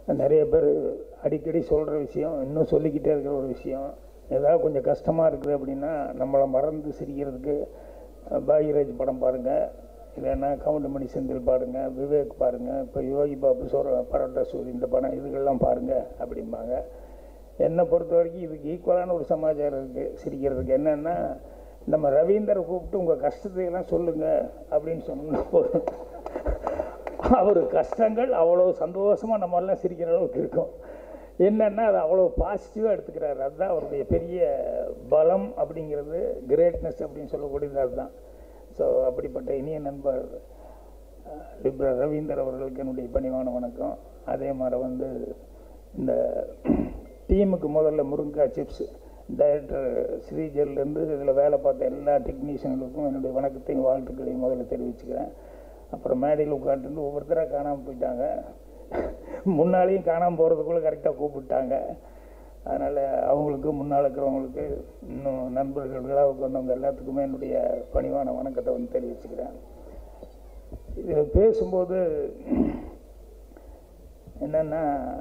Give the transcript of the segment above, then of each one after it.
நிறைய பேர் அடிக்கடி சொல்கிற விஷயம் இன்னும் சொல்லிக்கிட்டே இருக்கிற ஒரு விஷயம் ஏதாவது கொஞ்சம் கஷ்டமாக இருக்குது அப்படின்னா நம்மளை மறந்து சிரிக்கிறதுக்கு அஹ், பாக்யராஜ் படம் பாருங்கள் இல்லைன்னா கவுண்டமணி செந்தில் பாருங்க விவேக் பாருங்கள் இப்போ யோகி பாபு சோர பரோட்டா சூரி இந்த படம் இதுகள்லாம் பாருங்கள் அப்படிம்பாங்க என்னை பொறுத்த வரைக்கும் இதுக்கு ஈக்குவலான ஒரு சமாச்சாரம் இருக்குது சிரிக்கிறதுக்கு என்னென்னா நம்ம ரவீந்தரை கூப்பிட்டு உங்கள் கஷ்டத்தையெல்லாம் சொல்லுங்கள் அப்படின்னு சொன்ன போதும் அவர் கஷ்டங்கள் அவ்வளோ சந்தோஷமாக நம்ம எல்லாம் சிரிக்கிற அளவுக்கு இருக்கும் என்னன்னா அது அவ்வளோ பாசிட்டிவாக எடுத்துக்கிறாரு அதுதான் அவருடைய பெரிய பலம் அப்படிங்கிறது கிரேட்னஸ் அப்படின்னு சொல்லக்கூடியது அதுதான் ஸோ அப்படிப்பட்ட இனிய நண்பர் அஹ், லிப்ரா ரவீந்தர் அவர்களுக்கு என்னுடைய பணிவான வணக்கம் அதே மாதிரி வந்து இந்த டீமுக்கு முதல்ல முருங்கா சிப்ஸ் டைரக்டர் ஸ்ரீஜர்லேருந்து இதில் வேலை பார்த்த எல்லா டெக்னீஷியன்களுக்கும் என்னுடைய வணக்கத்தையும் வாழ்த்துக்களையும் முதல்ல தெரிவிச்சுக்கிறேன் அப்புறம் மேடையில் உட்காந்துட்டு ஒவ்வொருத்தராக காணாமல் போயிட்டாங்க முன்னாலேயும் காணாமல் போகிறதுக்குள்ளே கரெக்டாக கூப்பிட்டாங்க அதனால் அவங்களுக்கு முன்னால் இருக்கிறவங்களுக்கு இன்னும் நண்பர்களாக உட்காந்தவங்க எல்லாத்துக்குமே என்னுடைய பணிவான வணக்கத்தை வந்து தெரிவிச்சுக்கிறேன் இது பேசும்போது என்னென்னா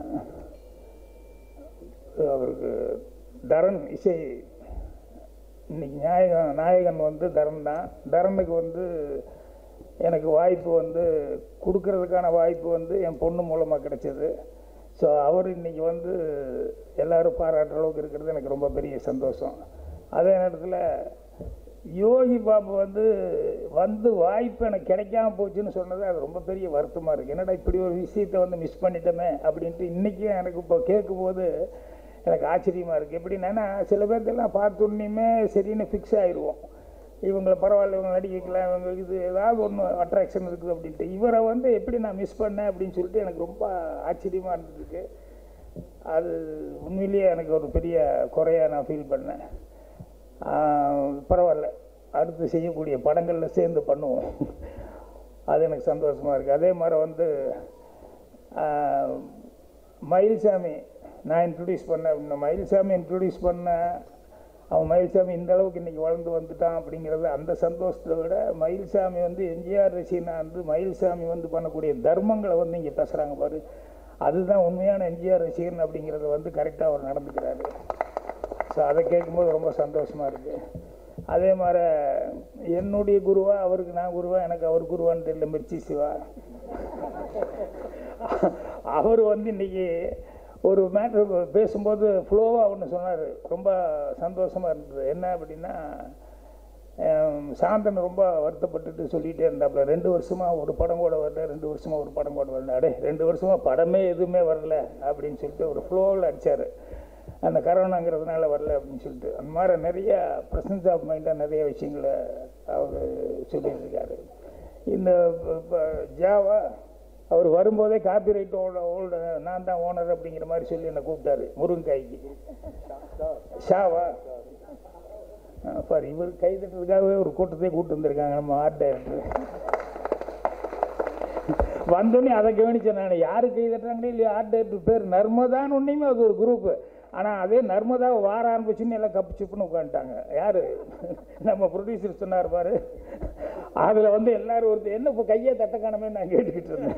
அவருக்கு தரன் இசை இன்னைக்கு நாயகன் நாயகன் வந்து தரன் தான் தரனுக்கு வந்து எனக்கு வாய்ப்பு வந்து கொடுக்கறதுக்கான வாய்ப்பு வந்து என் பொண்ணு மூலமாக கிடைச்சது ஸோ அவர் இன்னைக்கு வந்து எல்லாரும் பாராட்டுற அளவுக்கு இருக்கிறது எனக்கு ரொம்ப பெரிய சந்தோஷம் அதே நேரத்தில் யோகி பாபு வந்து வந்து வாய்ப்பு எனக்கு கிடைக்காம போச்சுன்னு சொன்னது அது ரொம்ப பெரிய வருத்தமாக இருக்குது என்னடா இப்படி ஒரு விஷயத்தை வந்து மிஸ் பண்ணிட்டோமே அப்படின்ட்டு இன்றைக்கும் எனக்கு இப்போ கேட்கும்போது எனக்கு ஆச்சரியமாக இருக்குது எப்படின்னா சில பேர்த்தெல்லாம் பார்த்தோன்னையுமே சரின்னு ஃபிக்ஸ் ஆயிடுவோம் இவங்களை பரவாயில்ல இவங்க நடிக்க வைக்கலாம் இவங்க இது ஏதாவது ஒன்று அட்ராக்ஷன் இருக்குது அப்படின்ட்டு இவரை வந்து எப்படி நான் மிஸ் பண்ணேன் அப்படின்னு சொல்லிட்டு எனக்கு ரொம்ப ஆச்சரியமாக இருந்திருக்கு அது உண்மையிலேயே எனக்கு ஒரு பெரிய குறையாக நான் ஃபீல் பண்ணேன் ஆஹ் பரவாயில்ல அடுத்து செய்யக்கூடிய படங்களில் சேர்ந்து பண்ணுவோம் அது எனக்கு சந்தோஷமாக இருக்குது அதே மாதிரி வந்து ஆஹ் மயில்சாமி நான் இன்ட்ரடியூஸ் பண்ண இந்த மயில்சாமி இன்ட்ரடியூஸ் பண்ண அவன் மயில்சாமி இந்த அளவுக்கு இன்னைக்கு வளர்ந்து வந்துட்டான் அப்படிங்கிறது அந்த சந்தோஷத்தை விட மயில்சாமி வந்து எம்ஜிஆர் ரசிகனா வந்து மயில்சாமி வந்து பண்ணக்கூடிய தர்மங்களை வந்து இங்கே பேசுகிறாங்க பாரு அதுதான் உண்மையான எம்ஜிஆர் ரசிகன் அப்படிங்கிறத வந்து கரெக்டாக அவர் நடந்துக்கிறாரு ஸோ அதை கேட்கும்போது ரொம்ப சந்தோஷமாக இருக்குது அதே மாதிரி என்னுடைய குருவா அவருக்கு நான் குருவா எனக்கு அவர் குருவான்னு தெரியல மிர்ச்சி சிவா அவர் வந்து இன்னைக்கு ஒரு மேட்ரு பேசும்போது ஃப்ளோவாக ஒன்று சொன்னார் ரொம்ப சந்தோஷமாக இருந்தது என்ன அப்படின்னா ஹம், சாந்தன் ரொம்ப வருத்தப்பட்டுட்டு சொல்லிகிட்டே இருந்தாப்புல ரெண்டு வருஷமாக ஒரு படம் கூட வரல ரெண்டு வருஷமாக ஒரு படம் கூட வரல அடே ரெண்டு வருஷமாக படமே எதுவுமே வரல அப்படின்னு சொல்லிட்டு ஒரு ஃப்ளோவில் அடித்தார் அந்த கரோனாங்கிறதுனால வரல அப்படின்னு சொல்லிட்டு அந்த மாதிரி நிறைய ப்ரெசன்ஸ் ஆஃப் மைண்டாக நிறைய விஷயங்களை அவர் சொல்லியிருக்காரு இந்த ப- ப- ஜாவா அவர் வரும்போதே காப்பி ரைட் ஓல்டு நான் தான் ஓனர் அப்படிங்கிற மாதிரி சொல்லி என்னை கூப்பிட்டாரு முருங்காய்க்கு ஷாவா ஆ, பாரு இவர் கை தட்டுறதுக்காகவே ஒரு கூட்டத்தை கூட்டு வந்திருக்காங்க நம்ம ஆர்ட் டைரக்டர் வந்தோடனே அதை கவனிச்சேன் நான் யாரு கை தட்டுறாங்களே இல்லையா ஆர்ட் டைரக்டர் பேர் நர்மதான்னு ஒன்றையுமே அது ஒரு குரூப்பு ஆனால் அதே நர்மதா வார ஆரம்பிச்சுன்னு எல்லாம் கப்பு சிப்புன்னு உட்காந்துட்டாங்க யாரு நம்ம ப்ரொடியூசர் சொன்னார் பாரு அதில் வந்து எல்லாரும் ஒருத்தர் என்ன இப்போ கையை தட்ட காணமே நான் கேட்டுக்கிட்டு இருந்தேன்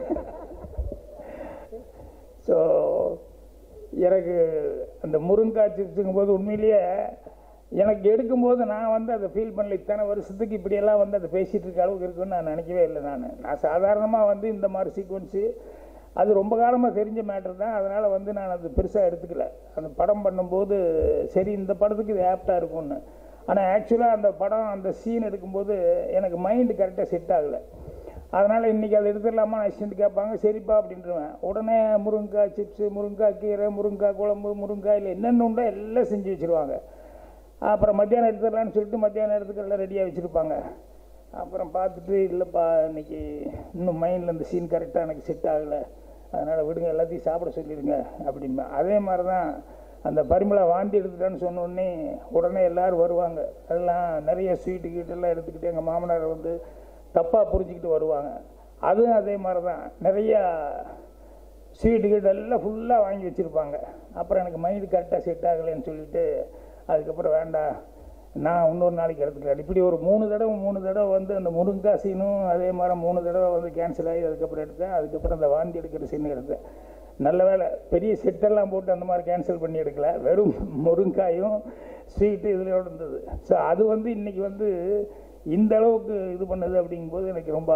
ஸோ எனக்கு அந்த முருங்காய் சிப்ஸுங்கும் போது உண்மையிலேயே எனக்கு எடுக்கும்போது நான் வந்து அதை ஃபீல் பண்ணல இத்தனை வருஷத்துக்கு இப்படியெல்லாம் வந்து அதை பேசிகிட்டு இருக்க அளவுக்கு இருக்குன்னு நான் நினைக்கவே இல்லை நான் நான் சாதாரணமாக வந்து இந்த மாதிரி சீக்வன்ஸு அது ரொம்ப காலமாக தெரிஞ்ச மேட்டர் தான் அதனால் வந்து நான் அது பெருசாக எடுத்துக்கல அந்த படம் பண்ணும்போது சரி இந்த படத்துக்கு இது ஆப்டாக இருக்கும்னு ஆனால் ஆக்சுவலாக அந்த படம் அந்த சீன் எடுக்கும்போது எனக்கு மைண்டு கரெக்டாக செட் ஆகலை அதனால் இன்றைக்கி அதை எடுத்துடலாமா அசிஸ்டன்ட் கேட்பாங்க சரிப்பா அப்படின்ட்டுருவேன் உடனே முருங்கைக்காய் சிப்ஸு முருங்கைக்காய் கீரை முருங்கைக்காய் குழம்பு முருங்கைக்காய் இல்லை என்னென்ன உண்டோ எல்லாம் செஞ்சு வச்சுருவாங்க அப்புறம் மத்தியானம் எடுத்துடலான்னு சொல்லிட்டு மத்தியானம் நேரத்துக்கு எல்லாம் ரெடியாக வச்சுருப்பாங்க அப்புறம் பார்த்துட்டு இல்லைப்பா இன்னைக்கு இன்னும் மைண்டில் இந்த சீன் கரெக்டாக எனக்கு செட் ஆகலை அதனால் விடுங்க எல்லாத்தையும் சாப்பிட சொல்லிடுங்க அப்படிம்பா அதே மாதிரி தான் அந்த பரிமளா வாந்தி எடுத்துட்டான்னு சொன்ன உடனே உடனே எல்லாரும் வருவாங்க அதெல்லாம் நிறைய ஸ்வீட்டு கீட்டெல்லாம் எடுத்துக்கிட்டு எங்கள் மாமனார் வந்து தப்பாக புரிஞ்சுக்கிட்டு வருவாங்க அதுவும் அதே மாதிரி தான் நிறையா ஸ்வீட்டு கீட்டு எல்லாம் ஃபுல்லாக வாங்கி வச்சுருப்பாங்க அப்புறம் எனக்கு மைண்டு கரெக்டாக செட் ஆகலைன்னு சொல்லிட்டு அதுக்கப்புறம் வேண்டாம் நான் இன்னொரு நாளைக்கு எடுத்துக்கிறேன் இப்படி ஒரு மூணு தடவை மூணு தடவை வந்து அந்த முருங்காய் சீனும் அதே மாதிரி மூணு தடவை வந்து கேன்சல் ஆகி அதுக்கப்புறம் எடுத்தேன் அதுக்கப்புறம் அந்த வாந்தி எடுக்கிற சீன் எடுத்தேன் நல்ல வேலை பெரிய செட்டெல்லாம் போட்டு அந்த மாதிரி கேன்சல் பண்ணி எடுக்கல வெறும் முருங்காயும் ஸ்வீட்டு இதுலையோட இருந்தது ஸோ அது வந்து இன்னைக்கு வந்து இந்த அளவுக்கு இது பண்ணுது அப்படிங்கும்போது எனக்கு ரொம்ப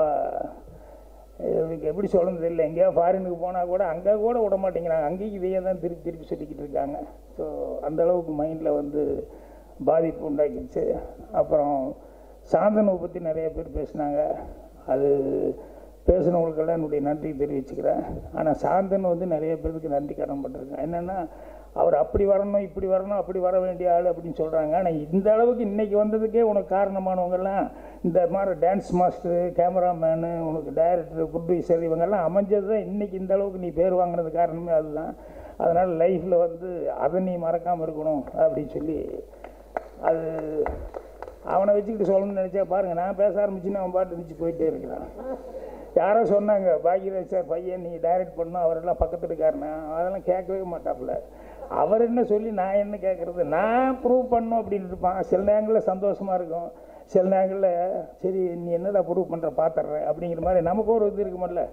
எனக்கு எப்படி சொல்கிறது தெரியல எங்கேயாவது ஃபாரினுக்கு போனால் கூட அங்கே கூட விட மாட்டேங்கிறாங்க அங்கேயும் இதையே தான் திருப்பி திருப்பி சொல்லிக்கிட்டு இருக்காங்க ஸோ அந்த அளவுக்கு மைண்டில் வந்து பாதிப்பு உண்டாக்கிடுச்சு அப்புறம் சாந்தனுவை பற்றி நிறைய பேர் பேசினாங்க அது பேசுனவங்களுக்கெல்லாம் என்னுடைய நன்றி தெரிவிச்சுக்கிறேன் ஆனால் சாந்தன் வந்து நிறைய பேருக்கு நன்றி கடன் பட்டிருக்கேன் என்னென்னா அவர் அப்படி வரணும் இப்படி வரணும் அப்படி வர வேண்டிய ஆள் அப்படின்னு சொல்கிறாங்க ஆனால் இந்த அளவுக்கு இன்னைக்கு வந்ததுக்கே உனக்கு காரணமானவங்கெல்லாம் இந்த மாதிரி டான்ஸ் மாஸ்டரு கேமராமேனு உனக்கு டைரக்டர் ப்ரொடியூசர் இவங்கெல்லாம் அமைஞ்சது தான் இன்றைக்கி இந்த அளவுக்கு நீ பேர் வாங்கினது காரணமே அதுதான் அதனால் லைஃப்பில் வந்து அதை நீ மறக்காமல் இருக்கணும் அப்படின்னு சொல்லி அது அவனை வச்சுக்கிட்டு சொல்லணும்னு நினச்சா பாருங்கள் நான் பேச ஆரம்பிச்சுன்னா அவன் பாட்டு இருந்துச்சு போயிட்டே இருக்கிறான் யாரோ சொன்னாங்க பாக்யராஜ் சார் பையன் நீ டைரக்ட் பண்ணணும் அவரெல்லாம் பக்கத்தில் இருக்காருண்ணா அதெல்லாம் கேட்கவே மாட்டாப்புல அவர் என்ன சொல்லி நான் என்ன கேட்குறது நான் ப்ரூவ் பண்ணும் அப்படின்னு இருப்பான் சில நேரங்களில் சந்தோஷமாக இருக்கும் சில நேரங்களில் சரி நீ என்னடா ப்ரூவ் பண்ணுற பார்த்துட்றேன் அப்படிங்கிற மாதிரி நமக்கு ஒரு இது இருக்குமில்ல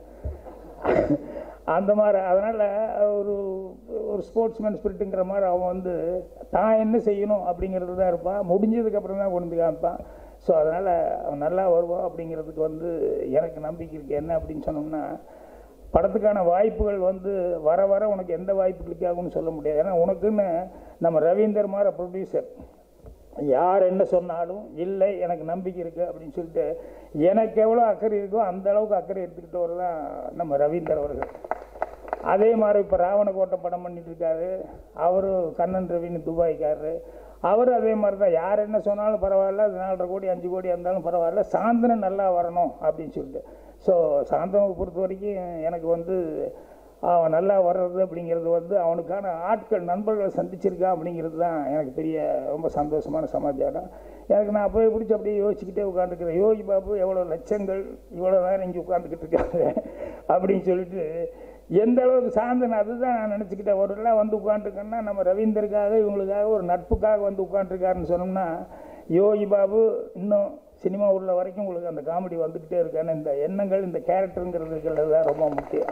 அந்த மாதிரி அதனால் ஒரு ஒரு ஸ்போர்ட்ஸ்மேன் ஸ்பிரிட்டுங்கிற மாதிரி அவன் வந்து தான் என்ன செய்யணும் அப்படிங்கிறது தான் இருப்பான் முடிஞ்சதுக்கப்புறம் தான் கொண்டு வந்து காமிப்பான் ஸோ அதனால் அவன் நல்லா வருவான் அப்படிங்கிறதுக்கு வந்து எனக்கு நம்பிக்கை இருக்குது என்ன அப்படின்னு சொன்னோம்னா படத்துக்கான வாய்ப்புகள் வந்து வர வர உனக்கு எந்த வாய்ப்பு கிளிக் ஆகும்னு சொல்ல முடியாது ஏன்னா உனக்குன்னு நம்ம ரவீந்தர் மாதிரி ப்ரொடியூசர் யார் என்ன சொன்னாலும் இல்லை எனக்கு நம்பிக்கை இருக்குது அப்படின்னு சொல்லிட்டு எனக்கு எவ்வளோ அக்கறை இருக்கோ அந்த அளவுக்கு அக்கறை எடுத்துக்கிட்டவர் தான் நம்ம ரவீந்தர் அவர்கள் அதே மாதிரி இப்போ ராவணகோட்டை படம் பண்ணிட்டு இருக்காரு அவரும் கண்ணன் ரவின்னு துபாய்க்காரரு அவர் அதே மாதிரி தான் யார் என்ன சொன்னாலும் பரவாயில்ல அது நாலரை கோடி அஞ்சு கோடி இருந்தாலும் பரவாயில்ல சாந்தனம் நல்லா வரணும் அப்படின்னு சொல்லிட்டு ஸோ சாந்தனை பொறுத்த வரைக்கும் எனக்கு வந்து அவன் நல்லா வர்றது அப்படிங்கிறது வந்து அவனுக்கான ஆட்கள் நண்பர்களை சந்திச்சிருக்கான் அப்படிங்கிறது தான் எனக்கு பெரிய ரொம்ப சந்தோஷமான சமாச்சாரம் எனக்கு நான் அப்போயே பிடிச்சி அப்படியே யோசிச்சுக்கிட்டே உட்காந்துக்கிறேன் யோகி பாபு எவ்வளோ லட்சங்கள் இவ்வளோ நேரம் இங்கே உட்காந்துக்கிட்டு இருக்காங்க அப்படின்னு சொல்லிட்டு எந்த அளவுக்கு சாந்தன் அதுதான் நான் நினச்சிக்கிட்டேன் ஒரு எல்லாம் வந்து உட்காந்துருக்கேன்னா நம்ம ரவீந்தருக்காக இவங்களுக்காக ஒரு நட்புக்காக வந்து உட்காந்துருக்காருன்னு சொன்னோம்னா யோகி பாபு இன்னும் சினிமா உள்ள வரைக்கும் உங்களுக்கு அந்த காமெடி வந்துக்கிட்டே இருக்கான்னு இந்த எண்ணங்கள் இந்த கேரக்டருங்கிறது தான் ரொம்ப முக்கியம்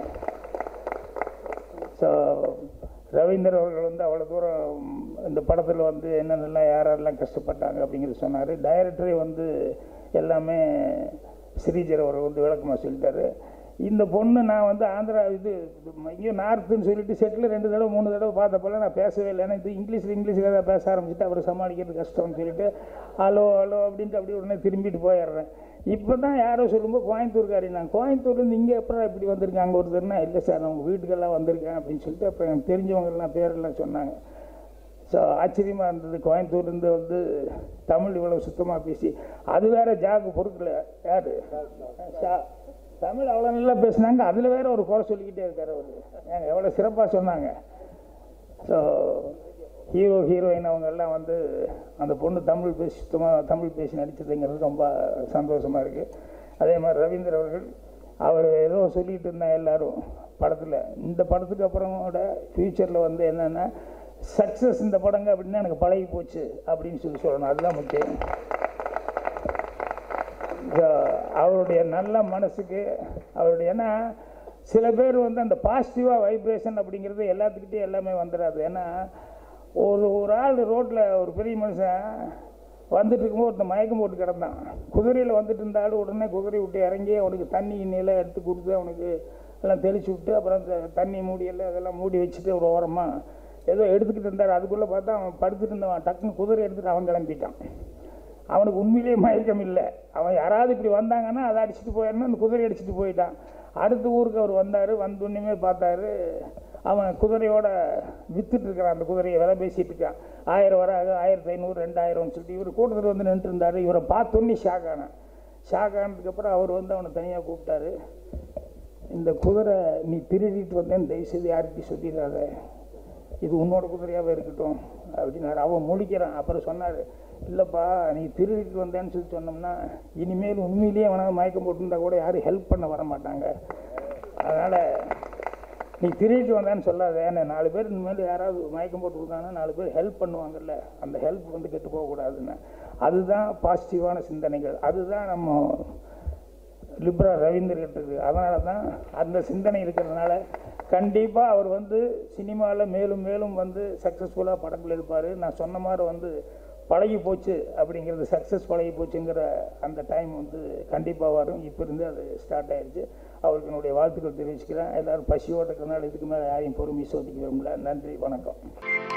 ஸோ ரவீந்தர் அவர்கள் வந்து அவ்வளோ தூரம் இந்த படத்தில் வந்து என்னென்னலாம் யாரெல்லாம் கஷ்டப்பட்டாங்க அப்படிங்கிறது சொன்னார் டைரக்டரே வந்து எல்லாமே ஸ்ரீஜர் அவர் வந்து விளக்கமாக சொல்லிட்டாரு இந்த பொண்ணு நான் வந்து ஆந்திரா இது இங்கே நார்த்துன்னு சொல்லிட்டு செட்டில் ரெண்டு தடவை மூணு தடவை பார்த்தப்பெல்லாம் நான் பேசவே இல்லை ஏன்னா இது இங்கிலீஷில் இங்கிலீஷில் ஏதாவது பேச ஆரம்பிச்சுட்டு அவர் சமாளிக்கிறது கஷ்டம்னு சொல்லிட்டு ஹலோ ஹலோ அப்படின்ட்டு அப்படியே உடனே திரும்பிட்டு போயிடுறேன் இப்போ தான் யாரோ சொல்லும்போது கோயம்புத்தூர்காரி நான் கோயம்புத்தூர்லேருந்து இங்கே எப்போ இப்படி வந்திருக்கேன் அங்கே ஒருத்தர்னா இல்லை சார் நான் உங்கள் வீட்டுக்கெல்லாம் வந்திருக்கேன் அப்படின்னு சொல்லிட்டு அப்புறம் எனக்கு தெரிஞ்சவங்கெல்லாம் பேரெல்லாம் சொன்னாங்க ஸோ ஆச்சரியமாக இருந்தது கோயம்புத்தூர்லேருந்து வந்து தமிழ் இவ்வளோ சுத்தமாக பேசி அது வேற ஜாக்கு பொறுக்கல யார் தமிழ் அவ்வளோ நல்லா பேசுனாங்க அதில் வேற ஒரு குறை சொல்லிக்கிட்டே இருக்கார் அவர் ஏங்க எவ்வளோ சிறப்பாக சொன்னாங்க ஸோ ஹீரோ ஹீரோயின் அவங்க எல்லாம் வந்து அந்த பொண்ணு தமிழ் பேசி சுத்தமாக தமிழ் பேசி நடித்ததுங்கிறது ரொம்ப சந்தோஷமாக இருக்குது அதே மாதிரி ரவீந்தர் அவர்கள் அவர் ஏதோ சொல்லிகிட்டு இருந்தாங்க எல்லாரும் படத்தில் இந்த படத்துக்கு அப்புறம் கூட ஃப்யூச்சரில் வந்து என்னென்னா சக்ஸஸ் இந்த படங்க அப்படின்னா எனக்கு பழகி போச்சு அப்படின்னு சொல்லி சொல்லணும் அதுதான் முக்கியம் அவருடைய நல்ல மனசுக்கு அவருடைய ஏன்னா சில பேர் வந்து அந்த பாசிட்டிவாக வைப்ரேஷன் அப்படிங்கிறது எல்லாத்துக்கிட்டே எல்லாமே வந்துடாது ஏன்னா ஒரு ஒரு ஆள் ரோட்டில் ஒரு பெரிய மனுஷன் வந்துட்டு இருக்கும்போது ஒருத்தன் மயக்கம் போட்டு கிடந்தான் குதிரையில் வந்துட்டு இருந்தாலும் உடனே குதிரை விட்டு இறங்கி அவனுக்கு தண்ணி நிலை எடுத்து கொடுத்து அவனுக்கு எல்லாம் தெளிச்சு விட்டு அப்புறம் அந்த தண்ணி மூடி எல்லாம் அதெல்லாம் மூடி வச்சுட்டு ஒரு ஓரமாக ஏதோ எடுத்துக்கிட்டு இருந்தார் அதுக்குள்ளே பார்த்தா அவன் படுத்துட்டு இருந்தவன் டக்குன்னு குதிரை எடுத்துகிட்டு அவன் கிளம்பிட்டான் அவனுக்கு உண்மையிலேயே மயக்கம் இல்லை அவன் யாராவது இப்படி வந்தாங்கன்னா அதை அடிச்சுட்டு போயிடணும் அந்த குதிரை அடிச்சுட்டு போயிட்டான் அடுத்த ஊருக்கு அவர் வந்தார் வந்தோன்னுமே பார்த்தாரு அவன் குதிரையோட வித்துட்டு இருக்கிறான் அந்த குதிரையை விலை பேசிட்டு இருக்கான் ஆயிரம் வராது ஆயிரத்தி ஐநூறு ரெண்டாயிரம்னு சொல்லிட்டு இவர் கூட்டத்தில் வந்து நின்றுட்டு இருந்தார் இவரை பார்த்தோன்னே ஷாக் ஆனான் ஷாக் ஆனதுக்கப்புறம் அவர் வந்து அவனை தனியாக கூப்பிட்டாரு இந்த குதிரை நீ திருடிட்டு வந்தேன்னு தயவுசெய்து யார்கிட்டையும் சொல்லிடாத இது உன்னோட குதிரையாகவே இருக்கட்டும் அப்படின்னாரு அவன் முழிக்கிறான் அப்புறம் சொன்னார் இல்லைப்பா நீ திருடிட்டு வந்தேன்னு சொல்லி சொன்னோம்னா இனிமேல் உண்மையிலேயே அவனாக மயக்கம் போட்டுருந்தா கூட யாரும் ஹெல்ப் பண்ண வர மாட்டாங்க அதனால் நீ திருடிட்டு வந்தான்னு சொல்லாத ஏன்னா நாலு பேர் இனிமேல் யாராவது மயக்கம் போட்டு கொடுத்தாங்கன்னா நாலு பேர் ஹெல்ப் பண்ணுவாங்கல்ல அந்த ஹெல்ப் வந்து கெட்டு போகக்கூடாதுன்னு அதுதான் பாசிட்டிவான சிந்தனைகள் அதுதான் நம்ம லிப்ரா ரவீந்தர் கிட்ட இருக்குது அதனால தான் அந்த சிந்தனை இருக்கிறதுனால கண்டிப்பாக அவர் வந்து சினிமாவில் மேலும் மேலும் வந்து சக்ஸஸ்ஃபுல்லாக படங்கள் எடுப்பார் நான் சொன்ன மாதிரி வந்து பழகி போச்சு அப்படிங்கிறது சக்ஸஸ் பழகி போச்சுங்கிற அந்த டைம் வந்து கண்டிப்பாக வரும் இப்போ இருந்து அது ஸ்டார்ட் ஆயிடுச்சு அவருக்கு என்னுடைய வாழ்த்துக்கள் தெரிவிச்சுக்கிறேன் எல்லோரும் பசியோடு இருக்கிறனால இதுக்கு மேலே யாரையும் பொறுமை சோதிக்க விரும்பல நன்றி வணக்கம்